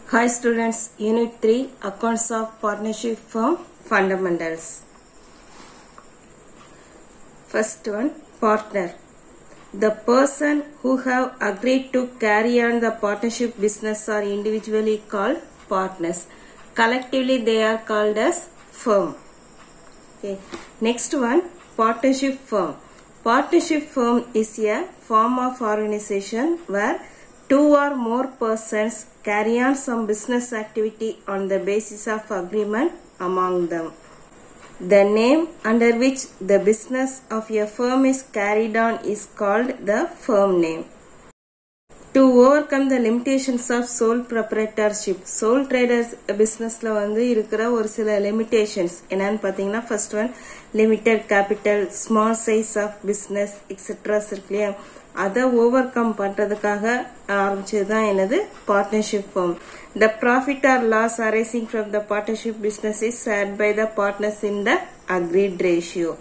Hi students, Unit 3 Accounts of Partnership Firm Fundamentals. First one, partner. The person who have agreed to carry on the partnership business are individually called partners. Collectively they are called as firm. Okay. Next one, partnership firm. Partnership firm is a form of organization where two or more persons carry on some business activity on the basis of agreement among them. The name under which the business of a firm is carried on is called the firm name. To overcome the limitations of sole proprietorship, sole traders businessல வந்து இருக்கிற ஒரு சில limitations என்னன்னு பார்த்தீங்கன்னா first one limited capital, small size of business, etc. இருக்கு இல்லையா அதை over come பண்றதுக்காக ஆரம்பிச்சது தான் என்னது partnership firm the profit or loss arising from the partnership business is shared by the partners in the agreed ratio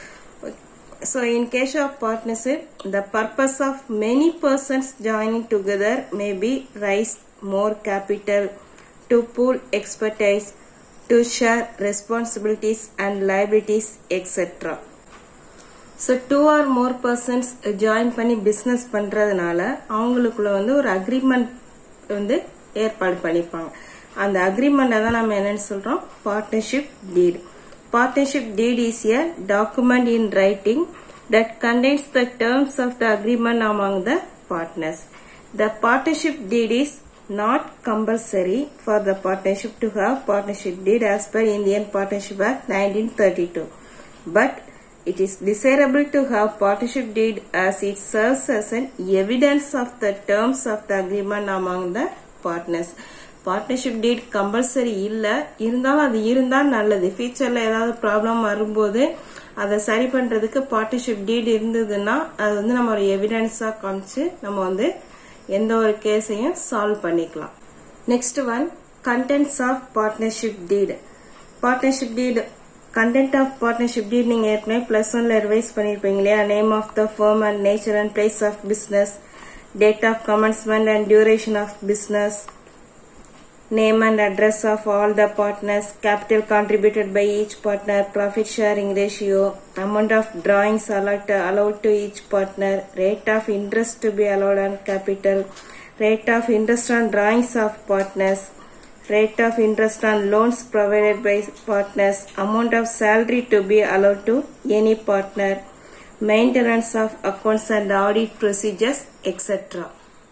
So in case of partnership, the purpose of many persons joining together may be raise more capital to pool expertise, to share responsibilities and liabilities, etc. So two or more persons join பண்ணி business பண்ணுறதுனால அவங்களுக்குள்ள வந்து ஒரு agreement வந்து ஏற்பாடு பண்ணிப்பாங்க அந்த அக்ரிமெண்ட்டை தான் நம்ம என்னன்னு சொல்கிறோம் partnership deed partnership deed is a document in writing that contains the terms of the agreement among the partners. The partnership deed is not compulsory for the partnership to have partnership deed as per Indian Partnership Act 1932. But it is desirable to have partnership deed as it serves as an evidence of the terms of the agreement among the partners. Partnership deed compulsory இல்லை இருந்தாலும் அது இருந்தால் நல்லது ஃபியூச்சரில் ஏதாவது problem வரும்போது அதை சரி பண்ணுறதுக்கு பார்ட்னர்ஷிப் டீட் இருந்ததுன்னா அது வந்து நம்ம ஒரு எவிடன்ஸாக காமிச்சு நம்ம வந்து எந்த ஒரு கேஸையும் சால்வ் பண்ணிக்கலாம் next one contents of partnership deed partnership deed content of partnership deed நீங்கள் ஏற்கனவே ப்ளஸ் ஒன்ல ரிவைஸ் பண்ணியிருப்பீங்க இல்லையா name of the firm and nature and place of business date of commencement and duration of business name and address of all the partners, capital contributed by each partner, profit sharing ratio, amount of drawings allowed to, allowed to each partner, rate of interest to be allowed on capital, rate of interest on drawings of partners, rate of interest on loans provided by partners, amount of salary to be allowed to any partner, maintenance of accounts and audit procedures, etc.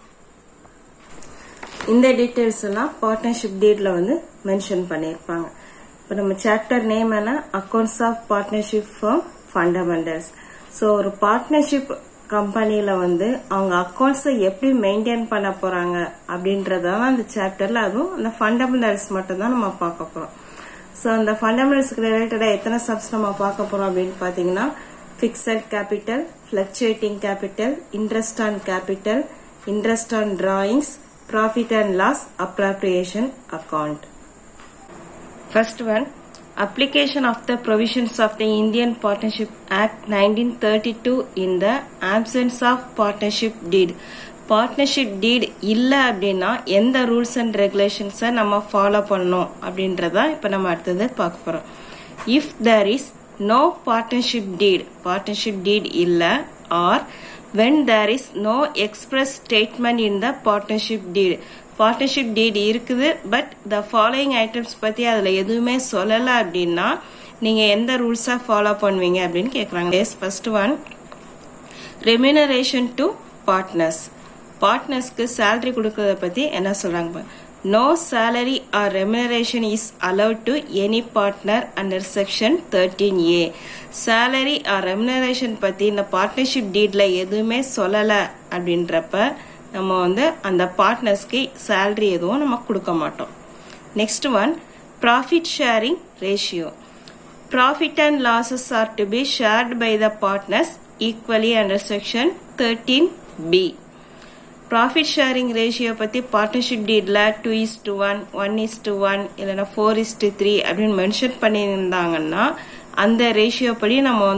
இந்த details எல்லாம் partnership டீட்ல வந்து mention பண்ணியிருப்பாங்க இப்போ நம்ம chapter name என்ன accounts of partnership firm fundamentals so ஒரு partnership கம்பெனியில வந்து அவங்க அக்கௌண்ட்ஸை எப்படி மெயின்டைன் பண்ண போறாங்க அப்படின்றதான் அந்த சாப்டர்ல அதுவும் அந்த ஃபண்டமெண்டல்ஸ் மட்டும் தான் நம்ம பார்க்க போறோம் ஸோ அந்த ஃபண்டமெண்டல்ஸ்க்கு ரிலேட்டடா எத்தனை சப்ஸ் நம்ம பார்க்க போறோம் அப்படின்னு பாத்தீங்கன்னா fixed capital fluctuating capital interest on capital interest on drawings profit and loss appropriation account. First one, application of the provisions of the Indian Partnership Act 1932 in the absence of partnership deed. Partnership deed இல்லை அப்படின்னா எந்த rules and ரெகுலேஷன்ஸை நம்ம follow பண்ணணும் அப்படின்றத இப்போ நம்ம அடுத்தது பார்க்க போகிறோம் if there is no partnership deed partnership deed இல்லை or when there is no express statement in the partnership deed partnership deed இருக்குது பட் த ஃபாலோயிங் ஐட்டம்ஸ் பற்றி அதில் எதுவுமே சொல்லலை அப்படின்னா நீங்கள் எந்த ரூல்ஸாக ஃபாலோ பண்ணுவீங்க அப்படின்னு கேட்குறாங்க yes first one remuneration to partners பார்ட்னர்ஸ்க்கு சேலரி கொடுக்கறத பற்றி என்ன சொல்கிறாங்க no salary or remuneration is allowed to any partner under section thirteen A salary or remuneration பற்றி இந்த பார்ட்னர்ஷிப் டீட்ல எதுவுமே சொல்லலை அப்படின்றப்ப நம்ம வந்து அந்த பார்ட்னர்ஸ்க்கு சேலரி எதுவும் நம்ம கொடுக்க மாட்டோம் next one profit sharing ratio profit and losses are to be shared by the partners equally under section thirteen B profit sharing ratio பற்றி பார்ட்னர்ஷிப் டீட்ல two is to one one is to one இல்லைன்னா four is to three அப்படின்னு mention பண்ணியிருந்தாங்கன்னா அந்த ratio படி நம்ம வந்து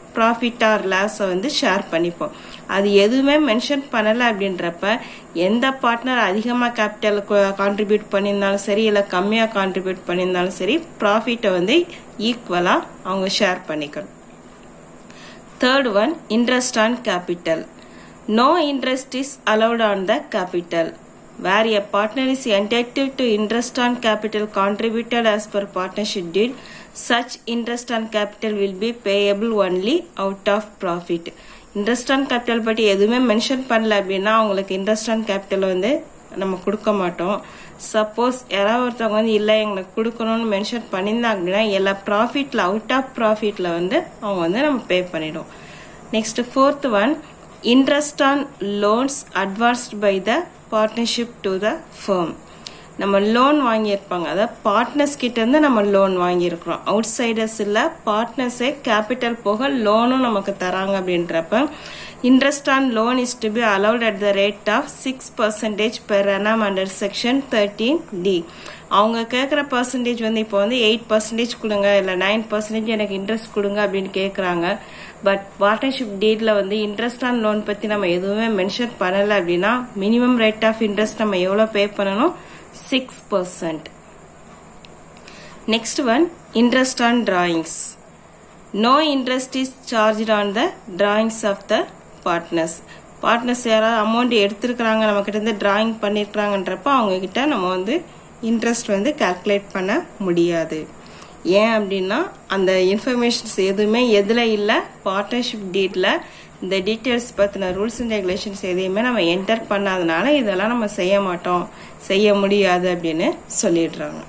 profit R லாஸை வந்து ஷேர் பண்ணிப்போம் அது எதுவுமே மென்ஷன் பண்ணலை அப்படின்றப்ப எந்த பார்ட்னர் அதிகமாக கேபிட்டல் கான்ட்ரிபியூட் பண்ணியிருந்தாலும் சரி இல்லை கம்மியாக கான்ட்ரிபியூட் பண்ணியிருந்தாலும் சரி ப்ராஃபிட்டை வந்து ஈக்குவலாக அவங்க ஷேர் பண்ணிக்கணும் third one interest on capital no interest is allowed on the capital where a partner is entitled to interest on capital contributed as per partnership deed, such interest on capital will be payable only out of profit. Interest on capital பற்றி எதுவுமே mention பண்ணல அப்படின்னா அவங்களுக்கு interest on capital வந்து நம்ம கொடுக்க மாட்டோம் suppose யாராவது ஒருத்தவங்க வந்து இல்லை எங்களுக்கு கொடுக்கணும்னு மென்ஷன் பண்ணியிருந்தாங்க அப்படின்னா எல்லா ப்ராஃபிட்டில் அவுட் ஆஃப் ப்ராஃபிட்டில் வந்து அவங்க வந்து நம்ம பே பண்ணிடும் next fourth one interest on loans advanced by the partnership to the firm நம்ம லோன் வாங்கியிருப்பாங்க அதாவது பார்ட்னர்ஸ் கிட்ட இருந்து நம்ம லோன் வாங்கியிருக்கிறோம் அவுட் சைடர்ஸ் இல்லை பார்ட்னர்ஸே கேபிட்டல் போக லோனும் நமக்கு தராங்க அப்படின்றப்ப interest on loan is to be allowed at the rate of six percentage per annum under section thirteen D அவங்க கேட்குற பர்சன்டேஜ் வந்து இப்போ வந்து எயிட் பர்சன்டேஜ் கொடுங்க இல்லை நைன் பர்சன்டேஜ் எனக்கு இன்ட்ரெஸ்ட் கொடுங்க அப்படின்னு கேட்குறாங்க பட் பார்ட்னர்ஷிப் டீட்ல வந்து இன்ட்ரெஸ்ட் ஆன் லோன் பற்றி நம்ம எதுவுமே மென்ஷன் பண்ணலை அப்படின்னா மினிமம் ரேட் ஆஃப் இன்ட்ரெஸ்ட் நம்ம எவ்வளோ பே பண்ணணும் six percent next one interest on drawings no interest is charge on the drawings of the partners partners யாராவது அமௌண்ட் எடுத்திருக்கிறாங்க நம்ம கிட்ட இருந்து டிராயிங் பண்ணியிருக்கிறாங்கன்றப்ப அவங்க கிட்ட நம்ம வந்து இன்ட்ரெஸ்ட் வந்து கால்குலேட் பண்ண முடியாது ஏன் அப்படின்னா அந்த இன்ஃபர்மேஷன்ஸ் எதுவுமே எதில் இல்லை பார்ட்னர்ஷிப் டீட்டில் இந்த டீட்டெயில்ஸ் பற்றின ரூல்ஸ் அண்ட் ரெகுலேஷன்ஸ் எதையுமே நம்ம என்டர் பண்ணாதனால இதெல்லாம் நம்ம செய்ய மாட்டோம் செய்ய முடியாது அப்படின்னு சொல்லிடுறாங்க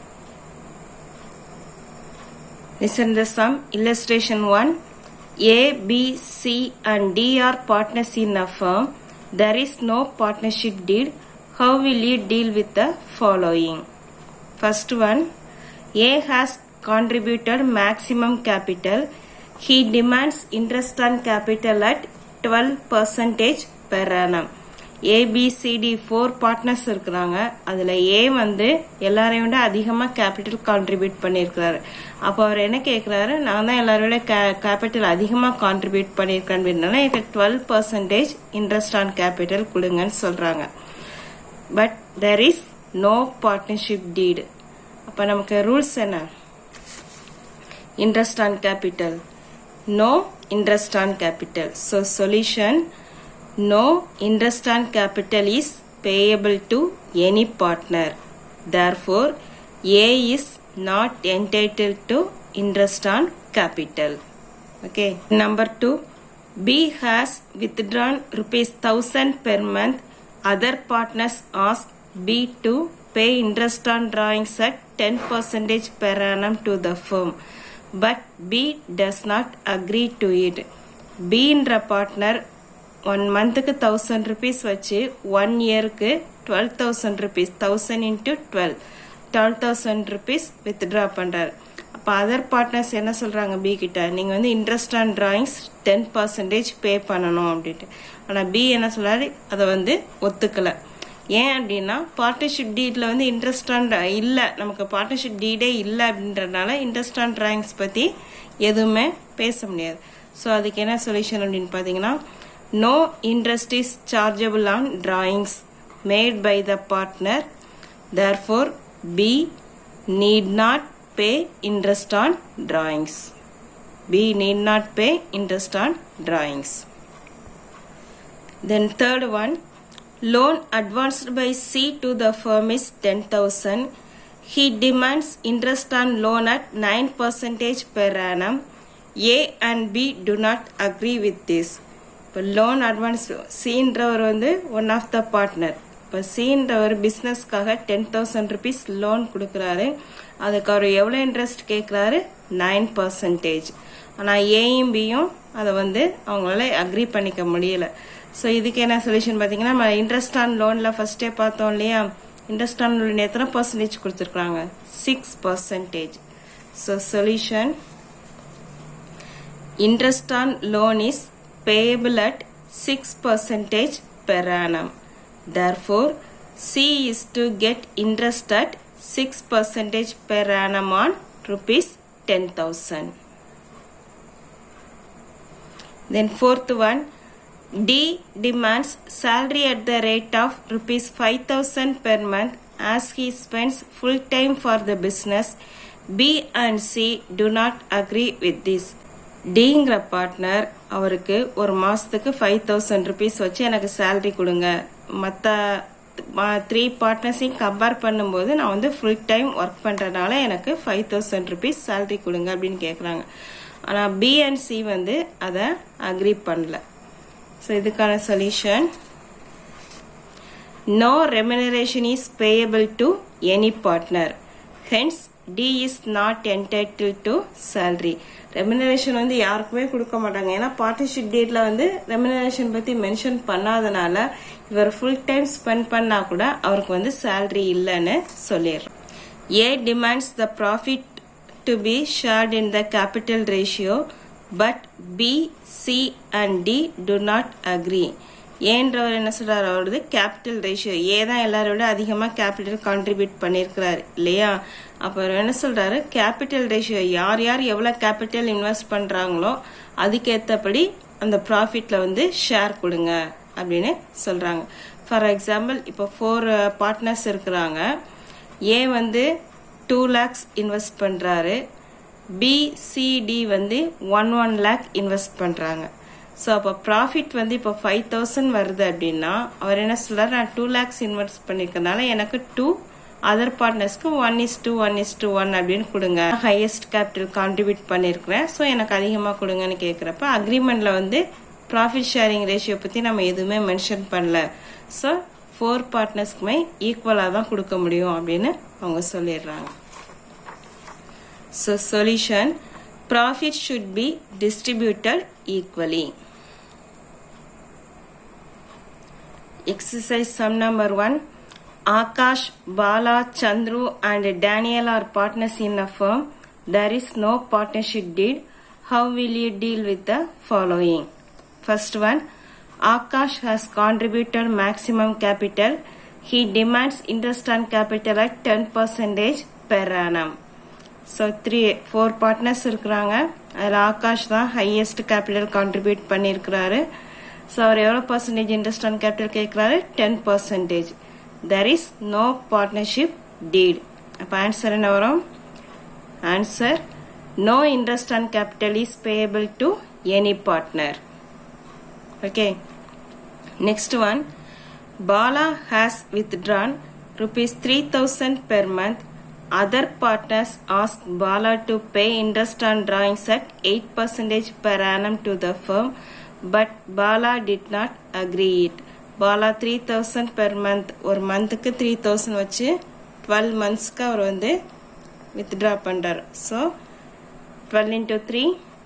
Listen the sum. Illustration 1. A, B, C and D are partners in a firm. There is no partnership deed. How will you deal with the following? First one. A has contributed maximum capital. He demands interest on capital at 12 percentage per annum. A B C D four partners இருக்கிறாங்க அதில் ஏ வந்து எல்லாரையும் விட அதிகமாக capital contribute பண்ணியிருக்கிறாரு அப்போ அவர் என்ன கேட்குறாரு நான் தான் எல்லாரையும் விட கே கேபிட்டல் அதிகமாக கான்ட்ரிபியூட் பண்ணியிருக்கேன் அப்படின்னால எனக்கு twelve percentage interest on capital கொடுங்கன்னு சொல்கிறாங்க but there is no partnership deed அப்போ நமக்கு ரூல்ஸ் என்ன interest on capital no interest on capital so solution no interest on capital is payable to any partner. Therefore, A is not entitled to interest on capital. Okay. Number two, B has withdrawn rupees thousand per month. Other partners ask B to pay interest on drawings at 10 percentage per annum to the firm. But B does not agree to it. B என்ற partner one மந்த்துக்கு thousand rupees வச்சு one இயருக்கு twelve thousand rupees thousand into twelve twelve thousand rupees withdraw பண்ணுறாரு அப்போ other partners என்ன சொல்கிறாங்க B கிட்ட நீங்கள் வந்து interest on drawings ten percentage pay பண்ணணும் அப்படின்ட்டு ஆனால் பி என்ன சொல்கிறாரு அதை வந்து ஒத்துக்கலை ஏன் அப்படின்னா பார்ட்னர்ஷிப் டீடில் வந்து இன்ட்ரெஸ்ட் ஆன் இல்லை நமக்கு பார்ட்னர்ஷிப் டீடே இல்லை அப்படின்றதுனால இன்ட்ரெஸ்ட் ஆன் டிராயிங்ஸ் பற்றி எதுவுமே பேச முடியாது ஸோ அதுக்கு என்ன சொல்யூஷன் அப்படின்னு பார்த்தீங்கன்னா no interest is chargeable on drawings made by the partner therefore b need not pay interest on drawings b need not pay interest on drawings then third one loan advanced by c to the firm is 10000 he demands interest on loan at 9 percentage per annum a and b do not agree with this இப்போ loan advance சீன்றவர் வந்து one of the partner இப்போ சீன்றவர் பிஸ்னஸ்க்காக ten thousand rupees loan கொடுக்குறாரு அதுக்கு அவர் எவ்வளோ interest கேட்குறாரு நைன் பர்சன்டேஜ் ஆனால் ஏயும் பியும் அதை வந்து அவங்களால அக்ரி பண்ணிக்க முடியல ஸோ இதுக்கு என்ன சொல்யூஷன் பார்த்தீங்கன்னா நம்ம இன்ட்ரெஸ்ட் ஆன் லோனில் ஃபர்ஸ்டே பார்த்தோம் இல்லையா இன்ட்ரெஸ்ட் ஆன் லோன் எத்தனை பர்சன்டேஜ் கொடுத்துருக்குறாங்க six percentage so solution interest on loan is payable at 6 percentage per annum. Therefore, C is to get interest at 6 percentage per annum on rupees 10,000. Then fourth one, D demands salary at the rate of rupees 5000 per month as he spends full time for the business. B and C do not agree with this. டிங்கிற partner அவருக்கு ஒரு மாதத்துக்கு five thousand rupees வச்சு எனக்கு salary கொடுங்க மற்ற three பார்ட்னர்ஸையும் compare பண்ணும்போது நான் வந்து ஃபுல் டைம் ஒர்க் பண்ணுறதுனால எனக்கு ஃபைவ் தௌசண்ட் ருபீஸ் சேலரி கொடுங்க அப்படின்னு கேட்குறாங்க ஆனால் பி அண்ட் சி வந்து அதை அக்ரி பண்ணல ஸோ இதுக்கான solution no remuneration is payable to any partner hence D is not entitled to salary remuneration வந்து யாருக்குமே கொடுக்க மாட்டாங்க ஏன்னா பார்ட்னர்ஷிப் டேட்ல வந்து ரெமினரேஷன் பத்தி மென்ஷன் பண்ணாதனால இவர் ஃபுல் டைம் ஸ்பெண்ட் பண்ணா கூட அவருக்கு வந்து சேலரி இல்லைன்னு சொல்லிடுறோம் A demands the profit to be shared in the capital ratio but B C and D do not agree ஏன்றவர் என்ன சொல்றாரு அவரது கேபிட்டல் ரேஷியோ ஏ தான் எல்லாரோட விட அதிகமாக கேபிட்டல் கான்ட்ரிபியூட் பண்ணியிருக்கிறாரு இல்லையா அப்போ அவர் என்ன சொல்றாரு கேபிட்டல் ரேஷியோ யார் யார் எவ்வளோ கேபிட்டல் இன்வெஸ்ட் பண்ணுறாங்களோ அதுக்கேற்றபடி அந்த ப்ராஃபிட்ல வந்து ஷேர் கொடுங்க அப்படின்னு சொல்றாங்க ஃபார் எக்ஸாம்பிள் இப்போ ஃபோர் பார்ட்னர்ஸ் இருக்கிறாங்க ஏ வந்து டூ லேக்ஸ் இன்வெஸ்ட் பண்ணுறாரு பிசிடி வந்து ஒன் ஒன் லேக் இன்வெஸ்ட் பண்ணுறாங்க ஸோ அப்போ ப்ராஃபிட் வந்து இப்போ ஃபைவ் தௌசண்ட் வருது அப்படின்னா அவர் என்ன சொல்றாரு நான் டூ லேக்ஸ் இன்வெஸ்ட் பண்ணியிருக்கனால எனக்கு டூ அதர் பார்ட்னர்ஸ்க்கு one is two one is two one அப்படின்னு கொடுங்க ஹையஸ்ட் கேபிட்டல் கான்ட்ரிபியூட் பண்ணியிருக்கிறேன் ஸோ எனக்கு அதிகமாக கொடுங்கன்னு கேட்குறப்ப அக்ரிமெண்ட்ல வந்து ப்ராஃபிட் ஷேரிங் ரேஷியோ பற்றி நம்ம எதுவுமே மென்ஷன் பண்ணல ஸோ ஃபோர் பார்ட்னர்ஸ்க்குமே ஈக்குவலாக தான் கொடுக்க முடியும் அப்படின்னு அவங்க சொல்லிடுறாங்க so solution profit should be distributed equally Exercise sum number 1. Akash, Bala, Chandru and Daniel are partners in a firm. There is no partnership deed. How will you deal with the following? First one. Akash has contributed maximum capital. He demands interest on capital at 10% per annum. So three four partners இருக்கிறாங்க அதில் ஆகாஷ் தான் highest capital contribute பண்ணியிருக்கிறாரு so அவர் எவ்வளோ percentage interest on capital கேட்குறாரு ten percentage there is no partnership deed அப்போ answer என்ன வரும் answer no interest on capital is payable to any partner okay next one Bala has withdrawn rupees 3000 per month other partners asked Bala to pay interest on drawings at 8% per annum to the firm, but Bala did not agree it. Bala three thousand per month ஒரு மந்த்துக்கு three thousand வச்சு twelve மந்த்ஸ்க்கு அவர் வந்து withdraw பண்ணுறார் so twelve into three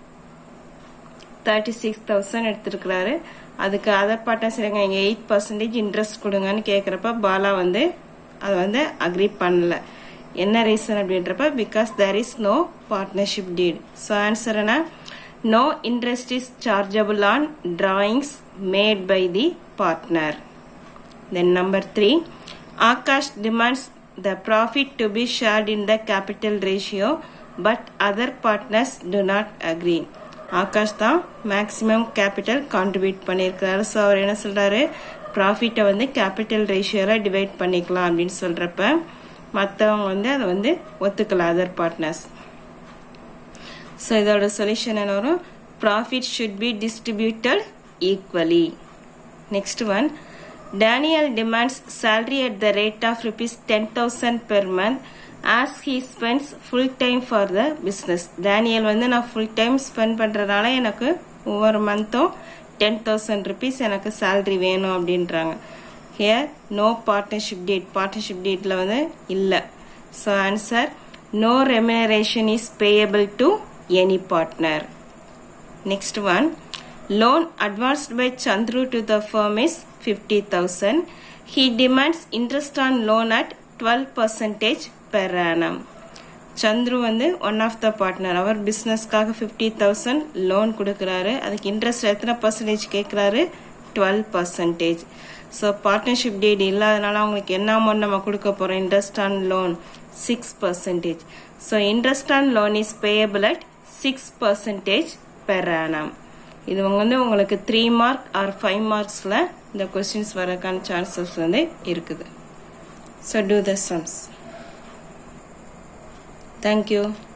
thirty six thousand எடுத்திருக்கிறாரு அதுக்கு other partners இருங்க இங்கே எயிட் பர்சன்டேஜ் இன்ட்ரெஸ்ட் கொடுங்கன்னு கேட்குறப்ப பாலா வந்து அதை வந்து அக்ரி பண்ணல என்ன ரீசன் அப்படின்றப்ப because there is no partnership deed so answer என்ன no interest is chargeable on drawings made by the partner then number three Akash demands the profit to be shared in the capital ratio but other partners do not agree Akash தான் maximum capital contribute பண்ணியிருக்கிறாரு so அவர் என்ன சொல்றாரு ப்ராஃபிட்டை வந்து capital ரேஷியோவில் divide பண்ணிக்கலாம் அப்படின்னு சொல்றப்ப மற்றவங்க வந்து அதை வந்து ஒத்துக்கல அதர் பார்ட்னர்ஸ் ஸோ இதோட சொல்யூஷன் என்ன வரும் profit should be distributed equally next one Daniel demands salary at the rate of rupees 10000 per month as he spends full time for the business Daniel வந்து நான் ஃபுல் டைம் ஸ்பெண்ட் பண்ணுறதுனால எனக்கு ஒவ்வொரு மந்த்தும் ten thousand rupees எனக்கு salary வேணும் அப்படின்றாங்க here no partnership deed partnership டேட்டில் வந்து இல்லை so answer no remuneration is payable to any partner Next one, loan advanced by Chandru to the firm is 50,000. He demands interest on loan at 12% per annum. Chandru வந்து one of the partner அவர் பிஸ்னஸ்க்காக fifty thousand loan கொடுக்குறாரு அதுக்கு interest எத்தனை percentage கேட்குறாரு twelve percentage so partnership deed இல்லாதனால அவங்களுக்கு என்ன அமௌண்ட் நம்ம கொடுக்க போகிறோம் interest on loan six percentage so interest on loan is payable at six percentage per annum. இது வந்து உங்களுக்கு த்ரீ மார்க் ஆர் ஃபைவ் மார்க்ஸில் இந்த கொஸ்டின்ஸ் வரக்கான சான்சஸ் வந்து இருக்குது so do the sums thank you